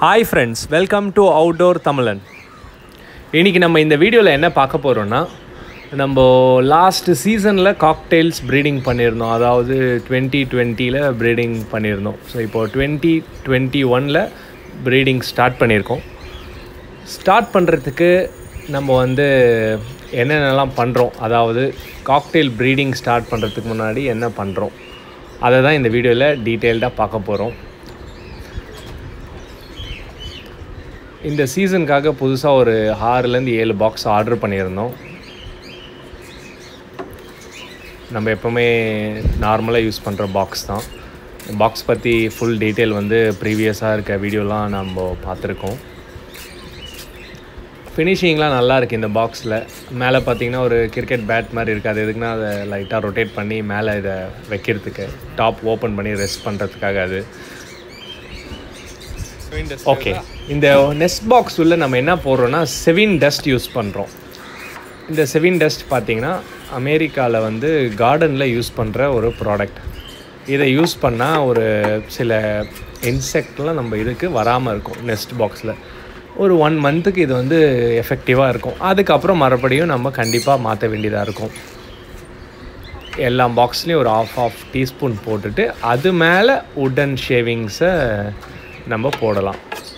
hi friends welcome to outdoor Tamilan இன்றைக்கி நம்ம இந்த வீடியோவில் என்ன பார்க்க போகிறோன்னா நம்ம லாஸ்ட் சீசனில் காக்டெயில்ஸ் ப்ரீடிங் பண்ணியிருந்தோம் அதாவது டுவெண்ட்டி டுவெண்ட்டியில் ப்ரீடிங் பண்ணியிருந்தோம் ஸோ இப்போது டுவெண்ட்டி டுவெண்ட்டி ஒனில் ப்ரீடிங் ஸ்டார்ட் பண்ணியிருக்கோம் ஸ்டார்ட் பண்ணுறதுக்கு நம்ம வந்து என்னென்னலாம் பண்ணுறோம் அதாவது காக்டெயில் ப்ரீடிங் ஸ்டார்ட் பண்ணுறதுக்கு முன்னாடி என்ன பண்ணுறோம் அதை தான் இந்த வீடியோவில் டீட்டெயில்டாக பார்க்க போகிறோம் இந்த சீசனுக்காக புதுசாக ஒரு ஆறுலேருந்து ஏழு பாக்ஸ் ஆர்டர் பண்ணியிருந்தோம் நம்ம எப்போவுமே நார்மலாக யூஸ் பண்ணுற பாக்ஸ் தான் பாக்ஸ் பற்றி ஃபுல் டீட்டெயில் வந்து ப்ரீவியஸாக இருக்க வீடியோலாம் நம்ம பார்த்துருக்கோம் ஃபினிஷிங்லாம் நல்லா இருக்குது இந்த பாக்ஸில் மேலே பார்த்தீங்கன்னா ஒரு கிரிக்கெட் பேட் மாதிரி இருக்குது அது எதுக்குன்னா அதை லைட்டாக ரொட்டேட் பண்ணி மேலே இதை வைக்கிறதுக்கு டாப் ஓப்பன் பண்ணி ரெஸ்ட் பண்ணுறதுக்காக அது ஓகே இந்த நெஸ்ட் பாக்ஸ் உள்ள நம்ம என்ன போடுறோன்னா செவின் டஸ்ட் யூஸ் பண்ணுறோம் இந்த செவின் டஸ்ட் பார்த்தீங்கன்னா அமெரிக்காவில் வந்து கார்டனில் யூஸ் பண்ணுற ஒரு ப்ராடக்ட் இதை யூஸ் பண்ணால் ஒரு சில இன்செக்ட்லாம் நம்ம இதுக்கு வராமல் இருக்கும் நெஸ்ட் பாக்ஸில் ஒரு ஒன் மந்த்துக்கு இது வந்து எஃபெக்டிவாக இருக்கும் அதுக்கப்புறம் மறுபடியும் நம்ம கண்டிப்பாக மாற்ற வேண்டியதாக இருக்கும் எல்லா பாக்ஸ்லேயும் ஒரு ஆஃப் ஆஃப் டீஸ்பூன் போட்டுட்டு அது மேலே உடன் ஷேவிங்ஸை நம்ம போடலாம்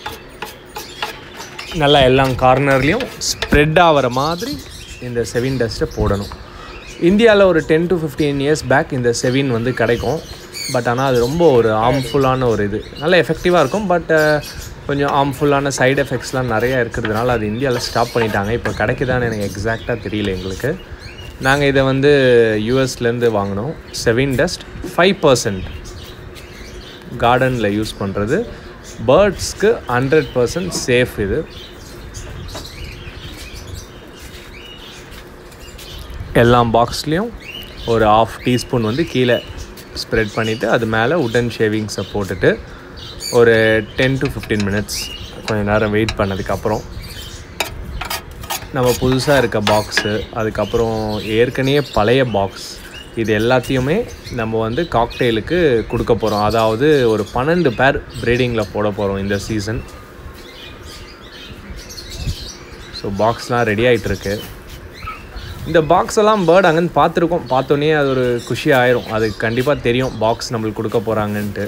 நல்லா எல்லா கார்னர்லேயும் ஸ்ப்ரெட் ஆகிற மாதிரி இந்த செவின் டஸ்ட்டை போடணும் இந்தியாவில் ஒரு ten to fifteen years back இந்த செவின் வந்து கிடைக்கும் பட் ஆனால் அது ரொம்ப ஒரு ஆர்ம்ஃபுல்லான ஒரு இது நல்லா எஃபெக்டிவாக இருக்கும் பட் கொஞ்சம் ஆர்ம்ஃபுல்லான சைடு எஃபெக்ட்ஸ்லாம் நிறையா இருக்கிறதுனால அது இந்தியாவில் ஸ்டாப் பண்ணிட்டாங்க இப்போ கிடைக்குதான்னு எனக்கு எக்ஸாக்டாக தெரியல எங்களுக்கு நாங்கள் இதை வந்து யூஎஸ்லேருந்து வாங்கினோம் செவின் டஸ்ட் ஃபைவ் பர்சன்ட் கார்டனில் யூஸ் பண்ணுறது பேர்ட்ஸ்க்கு ஹண்ட்ரட் பர்சன்ட் சேஃப் இது எல்லா பாக்ஸ்லேயும் ஒரு ஆஃப் டீஸ்பூன் வந்து கீழே ஸ்ப்ரெட் பண்ணிவிட்டு அது மேலே உடன் ஷேவிங்ஸை போட்டுட்டு ஒரு டென் டு ஃபிஃப்டீன் மினிட்ஸ் கொஞ்சம் நேரம் வெயிட் பண்ணதுக்கப்புறம் நம்ம புதுசாக இருக்க பாக்ஸு அதுக்கப்புறம் ஏற்கனவே பழைய பாக்ஸ் இது எல்லாத்தையுமே நம்ம வந்து காக்டெயிலுக்கு கொடுக்க போகிறோம் அதாவது ஒரு பன்னெண்டு பேர் ப்ரீடிங்கில் போட போகிறோம் இந்த சீசன் ஸோ பாக்ஸ்லாம் ரெடி ஆகிட்டுருக்கு இந்த பாக்ஸ் எல்லாம் பேர்ட் அங்கேருந்து பார்த்துருக்கோம் பார்த்தோன்னே அது ஒரு குஷி ஆயிரும் அது கண்டிப்பாக தெரியும் பாக்ஸ் நம்மளுக்கு கொடுக்க போகிறாங்கன்ட்டு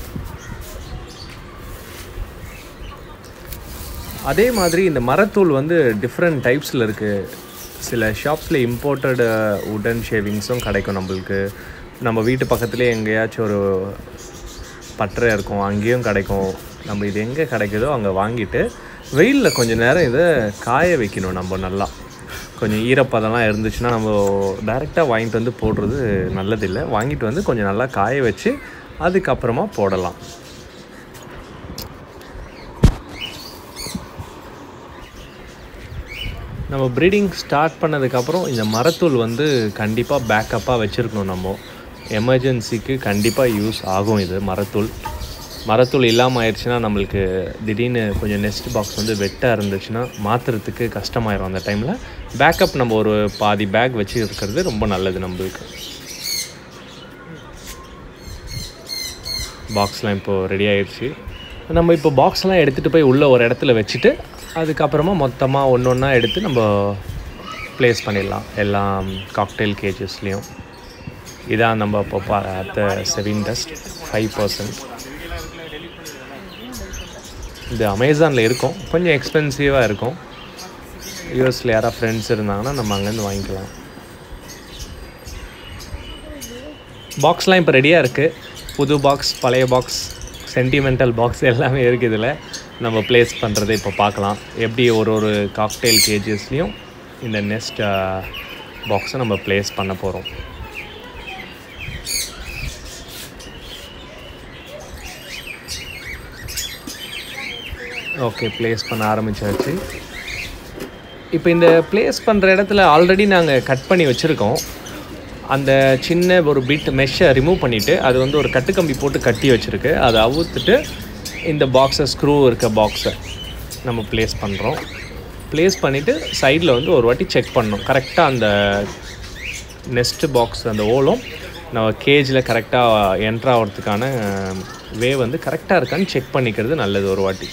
அதே மாதிரி இந்த மரத்தூள் வந்து டிஃப்ரெண்ட் டைப்ஸில் இருக்குது சில ஷாப்ஸில் இம்போர்ட்டட் உடன் ஷேவிங்ஸும் கிடைக்கும் நம்மளுக்கு நம்ம வீட்டு பக்கத்துலேயே எங்கேயாச்சும் ஒரு பட்டறை இருக்கும் அங்கேயும் கிடைக்கும் நம்ம இது எங்கே கிடைக்குதோ அங்கே வாங்கிட்டு வெயிலில் கொஞ்சம் நேரம் இதை காய வைக்கணும் நம்ம நல்லா கொஞ்சம் ஈரப்பதம்லாம் இருந்துச்சுன்னா நம்ம டைரெக்டாக வாங்கிட்டு வந்து போடுறது நல்லதில்லை வாங்கிட்டு வந்து கொஞ்சம் நல்லா காய வச்சு அதுக்கப்புறமா போடலாம் நம்ம ப்ரீடிங் ஸ்டார்ட் பண்ணதுக்கப்புறம் இந்த மரத்தூள் வந்து கண்டிப்பாக பேக்கப்பாக வச்சுருக்கணும் நம்ம எமர்ஜென்சிக்கு கண்டிப்பாக யூஸ் ஆகும் இது மரத்தூள் மரத்தூள் இல்லாமல் ஆயிடுச்சுன்னா நம்மளுக்கு திடீர்னு கொஞ்சம் நெக்ஸ்ட் பாக்ஸ் வந்து வெட்டாக இருந்துச்சுன்னா மாற்றுறதுக்கு கஷ்டமாயிரும் அந்த டைமில் பேக்கப் நம்ம ஒரு பாதி பேக் வச்சு இருக்கிறது ரொம்ப நல்லது நம்மளுக்கு பாக்ஸ்லாம் இப்போது ரெடி ஆயிடுச்சு நம்ம இப்போ பாக்ஸ்லாம் எடுத்துகிட்டு போய் உள்ளே ஒரு இடத்துல வச்சுட்டு அதுக்கப்புறமா மொத்தமாக ஒன்று ஒன்றா எடுத்து நம்ம ப்ளேஸ் பண்ணிடலாம் எல்லாம் காக்டெயில் கேஜஸ்லேயும் இதான் நம்ம இப்போ பார்த்த செவின் டஸ்ட் ஃபைவ் பர்சன்ட் இது அமேசானில் இருக்கும் கொஞ்சம் எக்ஸ்பென்சிவாக இருக்கும் யூஎஸில் யாராவது ஃப்ரெண்ட்ஸ் இருந்தாங்கன்னா நம்ம அங்கேருந்து வாங்கிக்கலாம் பாக்ஸ்லாம் இப்போ ரெடியாக இருக்குது புது பாக்ஸ் பழைய பாக்ஸ் சென்டிமெண்டல் பாக்ஸ் எல்லாமே இருக்குது இதில் நம்ம ப்ளேஸ் பண்ணுறதை இப்போ பார்க்கலாம் எப்படி ஒரு ஒரு காக்டெயில் கேஜஸ்லேயும் இந்த நெக்ஸ்ட் பாக்ஸை நம்ம ப்ளேஸ் பண்ண போகிறோம் ஓகே ப்ளேஸ் பண்ண ஆரம்பிச்சாச்சு இப்போ இந்த ப்ளேஸ் பண்ணுற இடத்துல ஆல்ரெடி நாங்கள் கட் பண்ணி வச்சுருக்கோம் அந்த சின்ன ஒரு பிட் மெஷ்ஷை ரிமூவ் பண்ணிவிட்டு அது வந்து ஒரு கட்டுக்கம்பி போட்டு கட்டி வச்சுருக்கு அதை அவுத்துட்டு இந்த பாக்ஸை ஸ்க்ரூ இருக்க பாக்ஸை நம்ம ப்ளேஸ் பண்ணுறோம் ப்ளேஸ் பண்ணிவிட்டு சைடில் வந்து ஒரு வாட்டி செக் பண்ணணும் கரெக்டாக அந்த நெஸ்ட்டு பாக்ஸ் அந்த ஓலும் நம்ம கேஜில் கரெக்டாக என்ட்ரு ஆகிறதுக்கான வே வந்து கரெக்டாக இருக்கான்னு செக் பண்ணிக்கிறது நல்லது ஒரு வாட்டி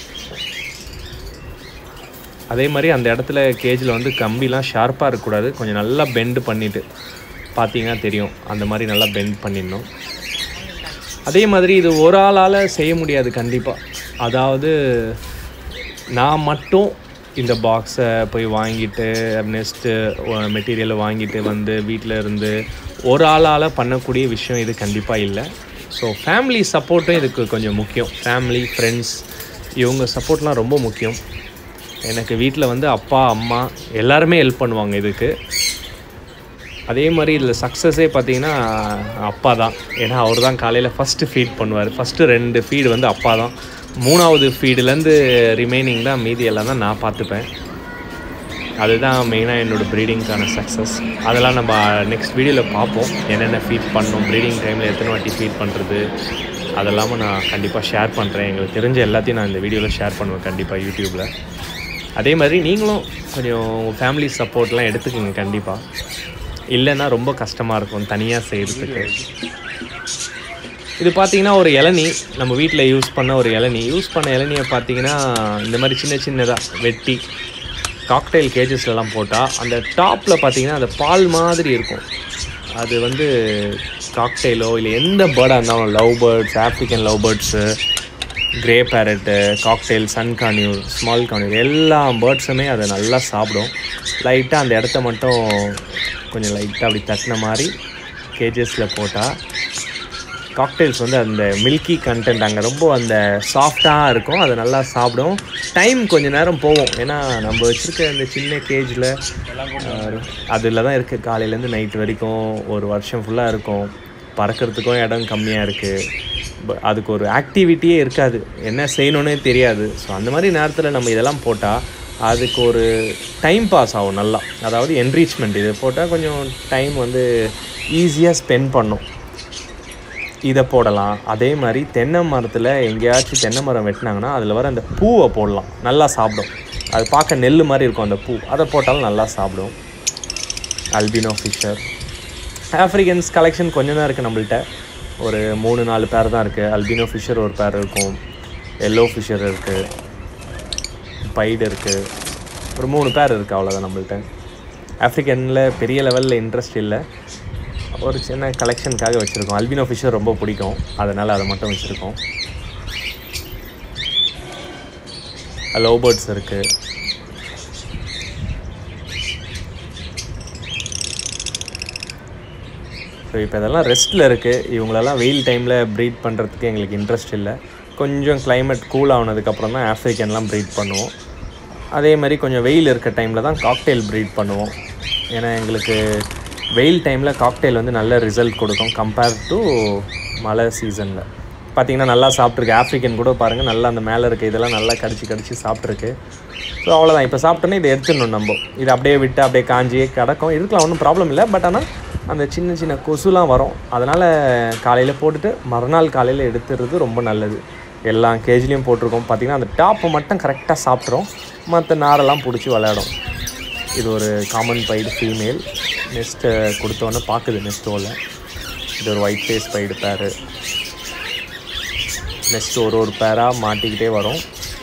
அதே மாதிரி அந்த இடத்துல கேஜில் வந்து கம்பிலாம் ஷார்ப்பாக இருக்கக்கூடாது கொஞ்சம் நல்லா பெண்டு பண்ணிவிட்டு பார்த்தீங்கன்னா தெரியும் அந்த மாதிரி நல்லா பெண்ட் பண்ணிடணும் அதே மாதிரி இது ஒரு ஆளால் செய்ய முடியாது கண்டிப்பாக அதாவது நான் மட்டும் இந்த பாக்ஸை போய் வாங்கிட்டு நெக்ஸ்ட்டு மெட்டீரியலை வாங்கிட்டு வந்து வீட்டில் இருந்து ஒரு ஆளால் பண்ணக்கூடிய விஷயம் இது கண்டிப்பாக இல்லை ஸோ ஃபேமிலி சப்போர்ட்டும் இதுக்கு கொஞ்சம் முக்கியம் ஃபேமிலி ஃப்ரெண்ட்ஸ் இவங்க சப்போர்ட்லாம் ரொம்ப முக்கியம் எனக்கு வீட்டில் வந்து அப்பா அம்மா எல்லாருமே ஹெல்ப் பண்ணுவாங்க இதுக்கு அதே மாதிரி இதில் சக்ஸஸே பார்த்தீங்கன்னா அப்பா தான் ஏன்னா அவர் தான் காலையில் ஃபஸ்ட்டு ஃபீட் பண்ணுவார் ஃபஸ்ட்டு ரெண்டு ஃபீடு வந்து அப்பா தான் மூணாவது ஃபீடுலேருந்து ரிமைனிங் தான் மீதி எல்லாம் தான் நான் பார்த்துப்பேன் அதுதான் மெயினாக என்னோடய ப்ரீடிங்க்கான சக்ஸஸ் அதெல்லாம் நம்ம நெக்ஸ்ட் வீடியோவில் பார்ப்போம் என்னென்ன ஃபீட் பண்ணோம் ப்ரீடிங் டைமில் எத்தனை வாட்டி ஃபீட் பண்ணுறது அதெல்லாமல் நான் கண்டிப்பாக ஷேர் பண்ணுறேன் எங்களுக்கு தெரிஞ்ச எல்லாத்தையும் நான் இந்த வீடியோவில் ஷேர் பண்ணுவேன் கண்டிப்பாக யூடியூப்பில் அதே மாதிரி நீங்களும் கொஞ்சம் ஃபேமிலி சப்போர்ட்லாம் எடுத்துக்கோங்க கண்டிப்பாக இல்லைன்னா ரொம்ப கஷ்டமாக இருக்கும் தனியாக செய்கிறதுக்கு இது பார்த்தீங்கன்னா ஒரு இளநி நம்ம வீட்டில் யூஸ் பண்ண ஒரு இளநி யூஸ் பண்ண இளநியை பார்த்தீங்கன்னா இந்த மாதிரி சின்ன சின்னதாக வெட்டி காக்டைல் கேஜஸ்லலாம் போட்டால் அந்த டாப்பில் பார்த்தீங்கன்னா அந்த பால் மாதிரி இருக்கும் அது வந்து காக்டெயிலோ இல்லை எந்த பேர்டாக இருந்தாலும் love birds African love birds grey parrot cockatiel sun conure small conure எல்லா பேர்ட்ஸுமே அதை நல்லா சாப்பிடும் லைட்டாக அந்த இடத்த மட்டும் கொஞ்சம் லைட்டாக அப்படி தட்டின மாதிரி கேஜஸில் போட்டால் காக்டெயில்ஸ் வந்து அந்த மில்கி கண்டென்ட் அங்கே ரொம்ப அந்த சாஃப்டாக இருக்கும் அதை நல்லா சாப்பிடும் டைம் கொஞ்சம் நேரம் போகும் ஏன்னா நம்ம வச்சுருக்க அந்த சின்ன கேஜில் அதில் தான் இருக்குது காலையிலேருந்து நைட் வரைக்கும் ஒரு வருஷம் ஃபுல்லாக இருக்கும் பறக்கிறதுக்கும் இடம் கம்மியாக இருக்குது அதுக்கு ஒரு ஆக்டிவிட்டியே இருக்காது என்ன செய்யணுன்னே தெரியாது ஸோ அந்த மாதிரி நேரத்தில் நம்ம இதெல்லாம் போட்டால் அதுக்கு ஒரு டைம் பாஸ் ஆகும் நல்லா அதாவது என்ரீச்மெண்ட் இது போட்டால் கொஞ்சம் டைம் வந்து ஈஸியாக ஸ்பெண்ட் பண்ணும் இதை போடலாம் அதே மாதிரி தென்னை மரத்தில் எங்கேயாச்சும் தென்னை மரம் வெட்டினாங்கன்னா அதில் வர அந்த பூவை போடலாம் நல்லா சாப்பிடும் அது பார்க்க நெல் மாதிரி இருக்கும் அந்த பூ அதை போட்டாலும் நல்லா சாப்பிடும் அல்பினோ ஃபிஷர் ஆஃப்ரிக்கன்ஸ் கலெக்ஷன் கொஞ்சம் தான் இருக்குது நம்மள்ட்ட ஒரு மூணு நாலு பேர் தான் இருக்குது அல்பினோ ஃபிஷர் ஒரு பேர் இருக்கும் எல்லோ ஃபிஷர் இருக்குது பைடு இருக்குது ஒரு மூணு பேர் இருக்குது அவ்வளோதான் நம்மள்ட்ட ஆஃப்ரிக்கனில் பெரிய லெவலில் இன்ட்ரெஸ்ட் இல்லை ஒரு சின்ன கலெக்ஷனுக்காக வச்சுருக்கோம் அல்பினோ ஃபிஷர் ரொம்ப பிடிக்கும் அதனால் அதை மட்டும் வச்சுருக்கோம் லவ் பேர்ட்ஸ் இருக்குது ஸோ இப்போ இதெல்லாம் ரெஸ்ட்டில் இருக்குது இவங்களெல்லாம் வெயில் டைமில் ப்ரீட் பண்ணுறதுக்கு எங்களுக்கு இன்ட்ரெஸ்ட் இல்லை கொஞ்சம் climate கூல் ஆனதுக்கப்புறம் தான் ஆஃப்ரிக்கன்லாம் ப்ரீட் பண்ணுவோம் அதே மாதிரி கொஞ்சம் வெயில் இருக்க டைமில் தான் காக்டெயில் ப்ரீட் பண்ணுவோம் ஏன்னா எங்களுக்கு வெயில் டைமில் காக்டெயில் வந்து நல்ல ரிசல்ட் கொடுக்கும் கம்பேர் டு மழை சீசனில் பார்த்தீங்கன்னா நல்லா சாப்பிட்ருக்கு ஆஃப்ரிக்கன் கூட பாருங்கள் நல்லா அந்த மேலே இருக்க இதெல்லாம் நல்லா கடிச்சு கடிச்சு சாப்பிட்ருக்கு ஸோ அவ்வளோதான் இப்போ சாப்பிட்டோன்னே இதை எடுத்துடணும் நம்ம இது அப்படியே விட்டு அப்படியே காஞ்சியே கிடக்கும் இருக்கலாம் ஒன்றும் ப்ராப்ளம் இல்லை பட் ஆனால் அந்த சின்ன சின்ன கொசுலாம் வரும் அதனால் காலையில் போட்டுட்டு மறுநாள் காலையில் எடுத்துறது ரொம்ப நல்லது எல்லா கேஜ்லேயும் போட்டிருக்கோம் பார்த்தீங்கன்னா அந்த டாப்பை மட்டும் கரெக்டாக சாப்பிட்றோம் மற்ற நாரெல்லாம் பிடிச்சி விளையாடும் இது ஒரு காமன் பைடு ஃபீமேல் நெஸ்ட்டு கொடுத்தோன்னே பார்க்குது நெஸ்ட்டோவில் இது ஒரு white face pied pair next ஒரு ஒரு பேராக மாட்டிக்கிட்டே வரும்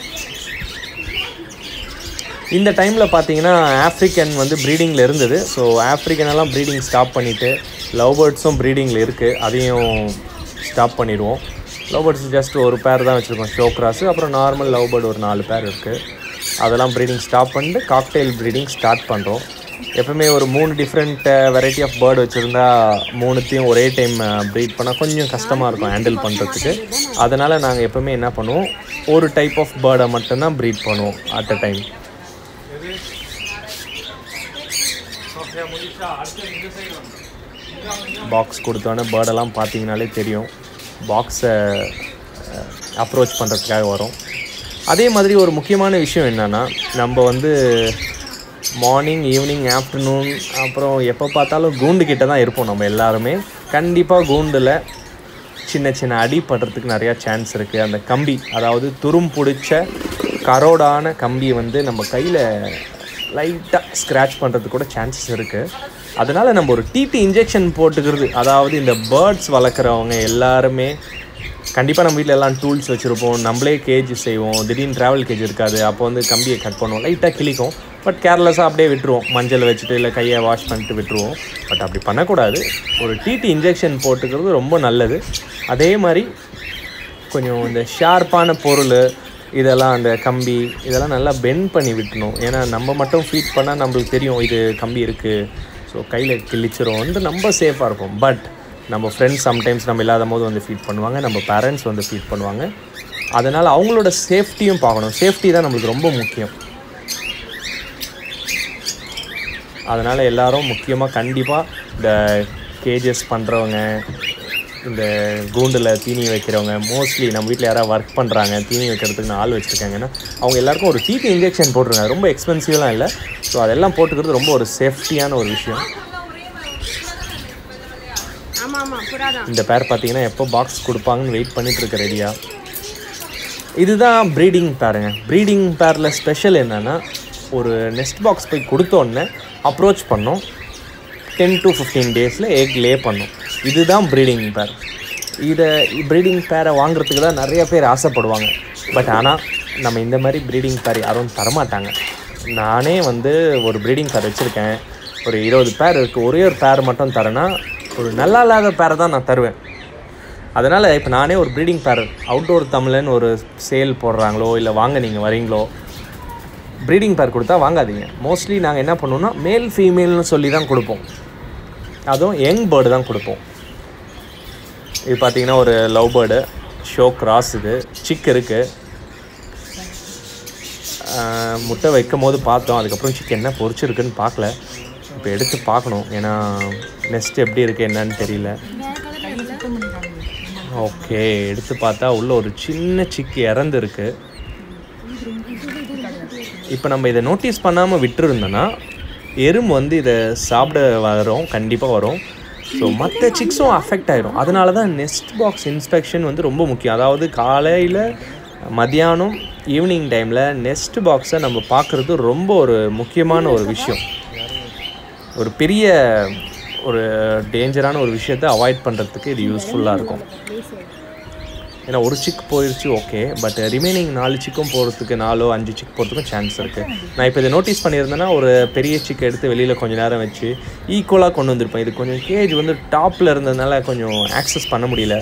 இந்த டைமில் பார்த்தீங்கன்னா ஆஃப்ரிக்கன் வந்து ப்ரீடிங்கில் இருந்தது ஸோ ஆஃப்ரிக்கன் எல்லாம் ப்ரீடிங் ஸ்டாப் பண்ணிவிட்டு லவ் பேர்ட்ஸும் ப்ரீடிங்கில் இருக்குது அதையும் ஸ்டாப் பண்ணிடுவோம் லவ் பேர்ட்ஸ் ஜஸ்ட் ஒரு பேர் தான் வச்சுருக்கோம் ஷோ கிராஸு அப்புறம் நார்மல் லவ் பேர்டு ஒரு நாலு பேர் இருக்குது அதெல்லாம் ப்ரீடிங் ஸ்டாப் பண்ணிட்டு காக்டெயில் ப்ரீடிங் ஸ்டார்ட் பண்ணுறோம் எப்பவுமே ஒரு மூணு டிஃப்ரெண்ட் வெரைட்டி ஆஃப் பேர்டு வச்சுருந்தா மூணுத்தையும் ஒரே டைம் ப்ரீட் பண்ணால் கொஞ்சம் கஷ்டமாக இருக்கும் ஹேண்டில் பண்ணுறதுக்கு அதனால் நாங்கள் எப்பவுமே என்ன பண்ணுவோம் ஒரு டைப் ஆஃப் பேர்டை மட்டும்தான் ப்ரீட் பண்ணுவோம் அட் அ டைம் பாக்ஸ் கொடுத்தோன்னே பேர்டெல்லாம் பார்த்தீங்கனாலே தெரியும் பாக்ஸை அப்ரோச் பண்ணுறதுக்காக வரும் அதே மாதிரி ஒரு முக்கியமான விஷயம் என்னென்னா நம்ம வந்து மார்னிங் ஈவினிங் ஆஃப்டர்நூன் அப்புறம் எப்போ பார்த்தாலும் கூண்டு கிட்ட தான் இருப்போம் நம்ம எல்லாருமே கண்டிப்பாக கூண்டில் சின்ன சின்ன அடி படுறதுக்கு நிறையா சான்ஸ் இருக்குது அந்த கம்பி அதாவது துரும் பிடிச்ச கரோடான கம்பி வந்து நம்ம கையில் லைட்டாக ஸ்க்ராட்ச் பண்ணுறதுக்கு கூட சான்சஸ் இருக்குது அதனால் நம்ம ஒரு டிடி இன்ஜெக்ஷன் போட்டுக்கிறது அதாவது இந்த பேர்ட்ஸ் வளர்க்குறவங்க எல்லாருமே கண்டிப்பாக நம்ம வீட்டில் எல்லாம் டூல்ஸ் வச்சுருப்போம் நம்மளே கேஜ் செய்வோம் திடீர்னு ட்ராவல் கேஜ் இருக்காது அப்போ வந்து கம்பியை கட் பண்ணுவோம் லைட்டாக கிளிக்கும் பட் கேர்லெஸ்ஸாக அப்படியே விட்டுருவோம் மஞ்சள் வச்சுட்டு இல்லை கையை வாஷ் பண்ணிட்டு விட்டுருவோம் பட் அப்படி பண்ணக்கூடாது ஒரு டிடி இன்ஜெக்ஷன் போட்டுக்கிறது ரொம்ப நல்லது அதே மாதிரி கொஞ்சம் இந்த ஷார்ப்பான பொருள் இதெல்லாம் அந்த கம்பி இதெல்லாம் நல்லா பெண்ட் பண்ணி விட்டணும் ஏன்னா நம்ம மட்டும் ஃபீட் பண்ணால் நம்மளுக்கு தெரியும் இது கம்பி இருக்குது ஸோ கையில் கிழிச்சிரும் வந்து நம்ம சேஃபாக இருக்கும் பட் நம்ம ஃப்ரெண்ட்ஸ் சம்டைம்ஸ் நம்ம இல்லாத போது வந்து ஃபீட் பண்ணுவாங்க நம்ம பேரண்ட்ஸ் வந்து ஃபீட் பண்ணுவாங்க அதனால் அவங்களோட சேஃப்டியும் பார்க்கணும் சேஃப்டி தான் நம்மளுக்கு ரொம்ப முக்கியம் அதனால் எல்லாரும் முக்கியமாக கண்டிப்பாக இந்த கேஜஸ் பண்ணுறவங்க இந்த கூண்டில் தீனி வைக்கிறவங்க மோஸ்ட்லி நம்ம வீட்டில் யாராவது ஒர்க் பண்ணுறாங்க தீனி வைக்கிறதுக்கு நான் ஆள் வச்சுருக்காங்கன்னா அவங்க எல்லாருக்கும் ஒரு டிடி இன்ஜெக்ஷன் போட்டுருங்க ரொம்ப எக்ஸ்பென்சிவ்லாம் இல்லை ஸோ அதெல்லாம் போட்டுக்கிறது ரொம்ப ஒரு சேஃப்டியான ஒரு விஷயம் ஆமா ஆமா புறாதான் இந்த பேர் பார்த்தீங்கன்னா எப்போ பாக்ஸ் கொடுப்பாங்கன்னு வெயிட் பண்ணிட்டு இருக்க ரெடியா இதுதான் ப்ரீடிங் பேருங்க ப்ரீடிங் பேரில் ஸ்பெஷல் என்னென்னா ஒரு நெஸ்ட் பாக்ஸ் போய் கொடுத்த உடனே அப்ரோச் பண்ணோம் டென் டு ஃபிஃப்டீன் டேஸில் எக் லே பண்ணும் இதுதான் ப்ரீடிங் பேர் இதை ப்ரீடிங் பேரை வாங்குறதுக்கு தான் நிறைய பேர் ஆசைப்படுவாங்க பட் ஆனால் நம்ம இந்த மாதிரி ப்ரீடிங் பேர் யாரும் தரமாட்டாங்க நானே வந்து ஒரு ப்ரீடிங் பேர் வச்சுருக்கேன் ஒரு இருபது பேர் இருக்குது ஒரே ஒரு பேர் மட்டும் தரேன்னா ஒரு நல்லா இல்லாத பேரை தான் நான் தருவேன் அதனால் இப்போ நானே ஒரு ப்ரீடிங் பேர் அவுட்டோர் தமிழன் ஒரு சேல் போடுறாங்களோ இல்லை வாங்க நீங்கள் வரீங்களோ ப்ரீடிங் பேர் கொடுத்தா வாங்காதீங்க மோஸ்ட்லி நாங்கள் என்ன பண்ணுவோம்னா மேல் ஃபீமேல்னு சொல்லி தான் கொடுப்போம் அதுவும் யங் பேர்டு தான் கொடுப்போம் இது பார்த்தீங்கன்னா ஒரு லவ் பேர்டு ஷோ கிராஸ் இது சிக் இருக்குது முட்டை வைக்கும் போது பார்த்தோம் அதுக்கப்புறம் சிக் என்ன பொரிச்சிருக்குன்னு பார்க்கல இப்போ எடுத்து பார்க்கணும் ஏன்னா நெக்ஸ்ட் எப்படி இருக்குது என்னன்னு தெரியல ஓகே எடுத்து பார்த்தா உள்ள ஒரு சின்ன சிக்கு இறந்துருக்கு இப்போ நம்ம இதை நோட்டீஸ் பண்ணாமல் விட்டுருந்தோன்னா எறும்பு வந்து இதை சாப்பிட வரும் கண்டிப்பாக வரும் ஸோ மற்ற சிக்ஸும் அஃபெக்ட் ஆயிரும் அதனால தான் நெஸ்ட் பாக்ஸ் இன்ஸ்பெக்ஷன் வந்து ரொம்ப முக்கியம் அதாவது காலையில் மதியானம் ஈவினிங் டைமில் நெஸ்ட் பாக்ஸை நம்ம பார்க்குறது ரொம்ப ஒரு முக்கியமான ஒரு விஷயம் ஒரு பெரிய ஒரு டேஞ்சரான ஒரு விஷயத்தை அவாய்ட் பண்ணுறதுக்கு இது யூஸ்ஃபுல்லாக இருக்கும் ஏன்னா ஒரு சிக் போயிடுச்சு ஓகே பட் ரிமைனிங் நாலு சிக்கும் போகிறதுக்கு நாலோ அஞ்சு சிக் போகிறதுக்கும் சான்ஸ் இருக்குது நான் இப்போ இதை நோட்டீஸ் பண்ணியிருந்தேன்னா ஒரு பெரிய சிக் எடுத்து வெளியில் கொஞ்சம் நேரம் வச்சு ஈக்குவலாக கொண்டு வந்திருப்பேன் இது கொஞ்சம் கேஜ் வந்து டாப்பில் இருந்ததுனால கொஞ்சம் ஆக்சஸ் பண்ண முடியல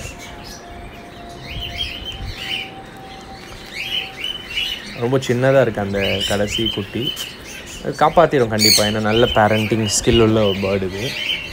ரொம்ப சின்னதாக இருக்குது அந்த கடைசி குட்டி அது காப்பாற்றிடும் கண்டிப்பாக ஏன்னா நல்ல பேரண்டிங் ஸ்கில் உள்ள ஒரு பேர்டு இது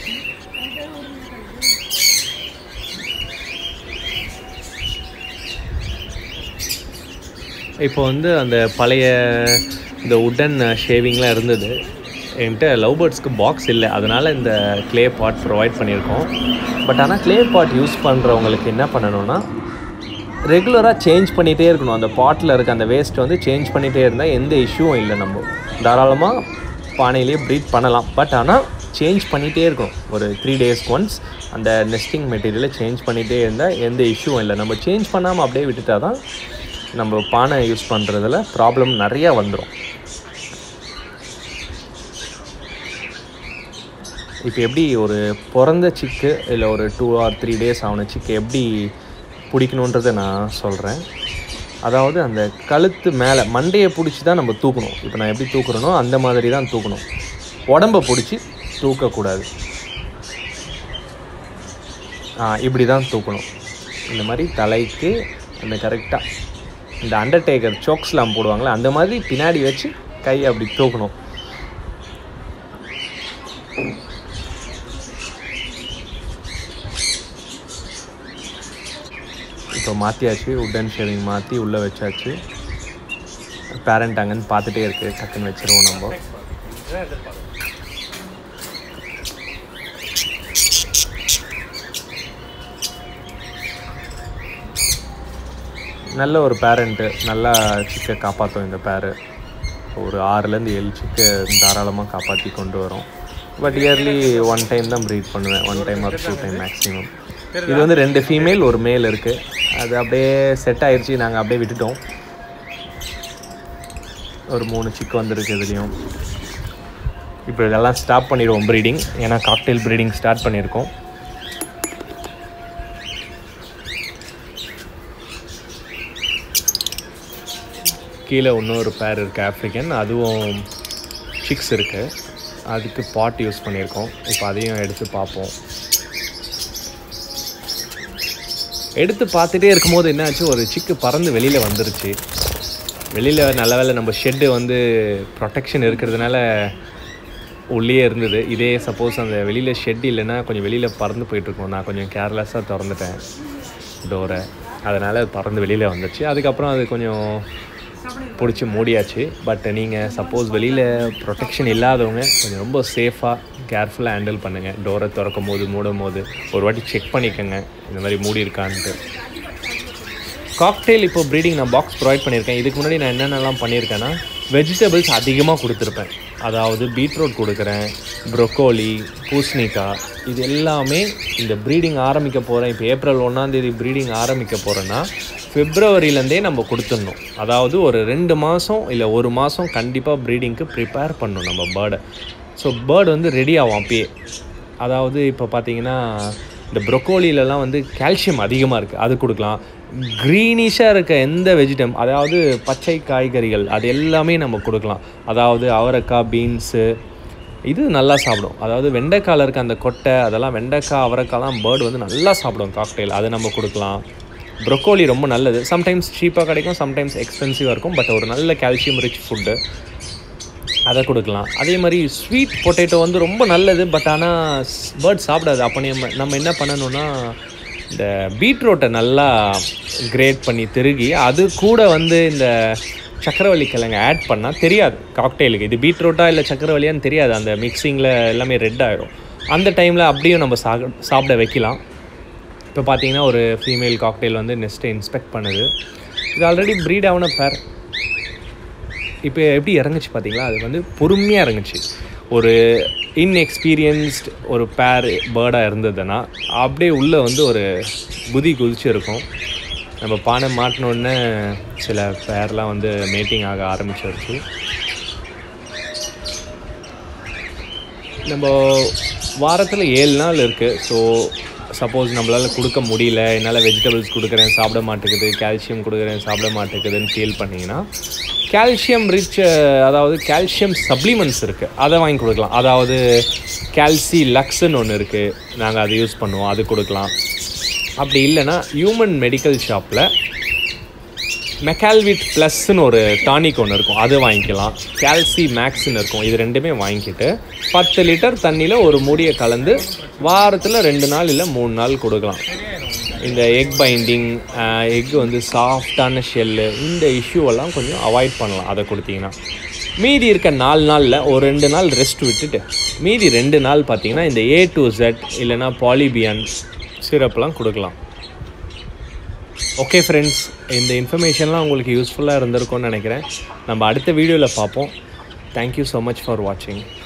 இப்போ வந்து அந்த பழைய இந்த உடன் ஷேவிங்லாம் இருந்தது என்கிட்ட லவ் பேர்ட்ஸ்க்கு பாக்ஸ் இல்லை அதனால் இந்த க்ளே பாட் ப்ரொவைட் பண்ணியிருக்கோம் பட் ஆனால் க்ளே பாட் யூஸ் பண்ணுறவங்களுக்கு என்ன பண்ணணும்னா ரெகுலராக சேஞ்ச் பண்ணிகிட்டே இருக்கணும் அந்த பாட்டில் இருக்க அந்த வேஸ்ட் வந்து சேஞ்ச் பண்ணிகிட்டே இருந்தால் எந்த இஷ்யூவும் இல்லை நம்ம தாராளமாக பானையிலேயே ப்ரீட் பண்ணலாம் பட் ஆனால் சேஞ்ச் பண்ணிகிட்டே இருக்கணும் ஒரு த்ரீ டேஸ்க்கு ஒன்ஸ் அந்த நெஸ்டிங் மெட்டீரியலை சேஞ்ச் பண்ணிகிட்டே இருந்தால் எந்த இஷ்யூவும் இல்லை நம்ம சேஞ்ச் பண்ணாமல் அப்படியே விட்டுட்டா தான் நம்ம பானை யூஸ் பண்ணுறதுல ப்ராப்ளம் நிறையா வந்துடும் இப்போ எப்படி ஒரு பிறந்த சிக்கு இல்லை ஒரு டூ ஆர் த்ரீ டேஸ் ஆன சிக்கு எப்படி பிடிக்கணுன்றதை நான் சொல்கிறேன் அதாவது அந்த கழுத்து மேலே மண்டையை பிடிச்சி தான் நம்ம தூக்கணும் இப்போ நான் எப்படி தூக்குறேனோ அந்த மாதிரி தான் தூக்கணும் உடம்பை பிடிச்சி தூக்கக்கூடாது ஆ இப்படி தான் தூக்கணும் இந்த மாதிரி தலைக்கு அந்த கரெக்டாக இந்த அண்டர்டேக்கர் சோக்ஸ்லாம் போடுவாங்களே அந்த மாதிரி பின்னாடி வச்சு கையை அப்படி தூக்கணும் இப்போ மாற்றியாச்சு உட்டன் ஷேவிங் மாற்றி உள்ளே வச்சாச்சு பேரண்ட் அங்கன்னு பார்த்துட்டே இருக்குது டக்குன்னு வச்சிருவோம் நம்ம நல்ல ஒரு பேரண்ட்டு நல்லா சிக்கை காப்பாற்றும் இந்த பேரு ஒரு ஆறுலேருந்து ஏழு சிக்கை தாராளமாக காப்பாற்றி கொண்டு வரும் பட் இயர்லி ஒன் டைம் தான் ப்ரீட் பண்ணுவேன் one time or two time maximum இது வந்து ரெண்டு ஃபீமேல் ஒரு மேல் இருக்குது அது அப்படியே செட் ஆயிடுச்சு நாங்கள் அப்படியே விட்டுட்டோம் ஒரு மூணு சிக்கு வந்திருக்கு இதுலேயும் இப்போ இதெல்லாம் ஸ்டாப் பண்ணிடுவோம் ப்ரீடிங் ஏன்னா காக்டெயில் ப்ரீடிங் ஸ்டார்ட் பண்ணியிருக்கோம் கீழே இன்னொரு பேர் இருக்குது ஆஃப்ரிக்கன் அதுவும் சிக்ஸ் இருக்குது அதுக்கு பாட் யூஸ் பண்ணியிருக்கோம் இப்போ அதையும் எடுத்து பார்ப்போம் எடுத்து பார்த்துட்டே இருக்கும்போது என்னாச்சு ஒரு சிக்கு பறந்து வெளியில் வந்துருச்சு வெளியில் நல்ல வேளை நம்ம ஷெட்டு வந்து ப்ரொடெக்ஷன் இருக்கிறதுனால உள்ளே இருந்தது இதே சப்போஸ் அந்த வெளியில் ஷெட் இல்லைன்னா கொஞ்சம் வெளியில் பறந்து போயிட்டுருக்கோம் நான் கொஞ்சம் கேர்லெஸ்ஸாக திறந்துட்டேன் டோரை அதனால் அது பறந்து வெளியில் வந்துச்சு அதுக்கப்புறம் அது கொஞ்சம் பிடிச்சி மூடியாச்சு பட் நீங்கள் சப்போஸ் வெளியில் ப்ரொடெக்ஷன் இல்லாதவங்க கொஞ்சம் ரொம்ப சேஃபாக கேர்ஃபுல்லாக ஹேண்டில் பண்ணுங்கள் டோரை திறக்கும் போது மூடும் போது ஒரு வாட்டி செக் பண்ணிக்கோங்க இந்த மாதிரி மூடி இருக்கான்ட்டு காக்டெயில் இப்போ ப்ரீடிங் நான் பாக்ஸ் ப்ரொவைட் பண்ணியிருக்கேன் இதுக்கு முன்னாடி நான் என்னென்னலாம் பண்ணியிருக்கேன்னா வெஜிடபிள்ஸ் அதிகமாக கொடுத்துருப்பேன் அதாவது பீட்ரூட் கொடுக்குறேன் ப்ரொக்கோலி பூசணிக்காய் இது எல்லாமே இந்த ப்ரீடிங் ஆரம்பிக்க போகிறேன் இப்போ ஏப்ரல் ஒன்றாந்தேதி ப்ரீடிங் ஆரம்பிக்க போகிறேன்னா பிப்ரவரியிலேருந்தே நம்ம கொடுத்துடணும் அதாவது ஒரு ரெண்டு மாதம் இல்லை ஒரு மாதம் கண்டிப்பாக ப்ரீடிங்க்கு ப்ரிப்பேர் பண்ணணும் நம்ம பேர்டை ஸோ பேர்டு வந்து ரெடி ஆகும் அப்பயே அதாவது இப்போ பார்த்தீங்கன்னா இந்த ப்ரொக்கோலிலலாம் வந்து கால்சியம் அதிகமாக இருக்குது அது கொடுக்கலாம் க்ரீனிஷாக இருக்க எந்த வெஜிடம் அதாவது பச்சை காய்கறிகள் அது எல்லாமே நம்ம கொடுக்கலாம் அதாவது அவரைக்காய் பீன்ஸு இது நல்லா சாப்பிடும் அதாவது வெண்டைக்காயில் இருக்க அந்த கொட்டை அதெல்லாம் வெண்டைக்காய் அவரைக்காய்லாம் பேர்டு வந்து நல்லா சாப்பிடும் காக்டெயில் அதை நம்ம கொடுக்கலாம் ப்ரொக்கோலி ரொம்ப நல்லது சம்டைம்ஸ் சீப்பாக கிடைக்கும் சம்டைம்ஸ் எக்ஸ்பென்சிவாக இருக்கும் பட் ஒரு நல்ல கால்சியம் ரிச் ஃபுட்டு அதை கொடுக்கலாம் அதே மாதிரி ஸ்வீட் பொட்டேட்டோ வந்து ரொம்ப நல்லது பட் ஆனால் பேர்ட் சாப்பிடாது அப்போ நம்ம நம்ம என்ன பண்ணணும்னா இந்த பீட்ரூட்டை நல்லா கிரேட் பண்ணி திருகி அது கூட வந்து இந்த சக்கரவள்ளி கிழங்கு ஆட் பண்ணால் தெரியாது காக்டெயிலுக்கு இது பீட்ரூட்டா இல்லை சக்கரவள்ளியான்னு தெரியாது அந்த மிக்சிங்கில் எல்லாமே ரெட் ஆயிரும் அந்த டைமில் அப்படியும் நம்ம சா சாப்பிட வைக்கலாம் இப்போ பார்த்தீங்கன்னா ஒரு ஃபீமேல் காக்டெயில் வந்து நெக்ஸ்ட்டு இன்ஸ்பெக்ட் பண்ணுது இது ஆல்ரெடி ப்ரீட் ஆன பேர் இப்போ எப்படி இறங்குச்சு பார்த்தீங்களா அது வந்து பொறுமையாக இறங்குச்சு ஒரு இன்எக்ஸ்பீரியன்ஸ்ட் ஒரு பேர் பேர்டாக இருந்ததுன்னா அப்படியே உள்ளே வந்து ஒரு புதி குதிச்சு இருக்கும் நம்ம பானை மாட்டினோடனே சில பேர்லாம் வந்து மேட்டிங் ஆக ஆரம்பிச்சிருச்சு நம்ம வாரத்தில் ஏழு நாள் இருக்குது ஸோ சப்போஸ் நம்மளால் கொடுக்க முடியல என்னால் வெஜிடபிள்ஸ் கொடுக்குறேன் சாப்பிட மாட்டேங்குது கால்சியம் கொடுக்குறேன் சாப்பிட மாட்டேங்குதுன்னு ஃபீல் பண்ணிங்கன்னா கால்சியம் ரிச் அதாவது கால்சியம் சப்ளிமெண்ட்ஸ் இருக்குது அதை வாங்கி கொடுக்கலாம் அதாவது கால்சி லக்ஸ்ன்னு ஒன்று இருக்குது நாங்கள் அதை யூஸ் பண்ணுவோம் அது கொடுக்கலாம் அப்படி இல்லைன்னா ஹியூமன் மெடிக்கல் ஷாப்பில் மெக்கால்விட் ப்ளஸ்ன்னு ஒரு டானிக் ஒன்று இருக்கும் அது வாங்கிக்கலாம் கால்சி மேக்ஸ்ன்னு இருக்கும் இது ரெண்டுமே வாங்கிக்கிட்டு பத்து லிட்டர் தண்ணியில் ஒரு மூடியை கலந்து வாரத்தில் ரெண்டு நாள் இல்லை மூணு நாள் கொடுக்கலாம் இந்த எக் பைண்டிங் எக் வந்து சாஃப்டான ஷெல்லு இந்த இஷ்யூவெல்லாம் கொஞ்சம் அவாய்ட் பண்ணலாம் அதை கொடுத்தீங்கன்னா மீதி இருக்க நாலு நாளில் ஒரு ரெண்டு நாள் ரெஸ்ட் விட்டுட்டு மீதி ரெண்டு நாள் பார்த்தீங்கன்னா இந்த ஏ டு ஜெட் இல்லைன்னா பாலிபியன் சிரப்லாம் கொடுக்கலாம் ஓகே ஃப்ரெண்ட்ஸ் இந்த இன்ஃபர்மேஷன்லாம் உங்களுக்கு யூஸ்ஃபுல்லாக இருந்திருக்கும்னு நினைக்கிறேன் நம்ம அடுத்த வீடியோவில் பார்ப்போம் தேங்க்யூ ஸோ மச் ஃபார் வாட்சிங்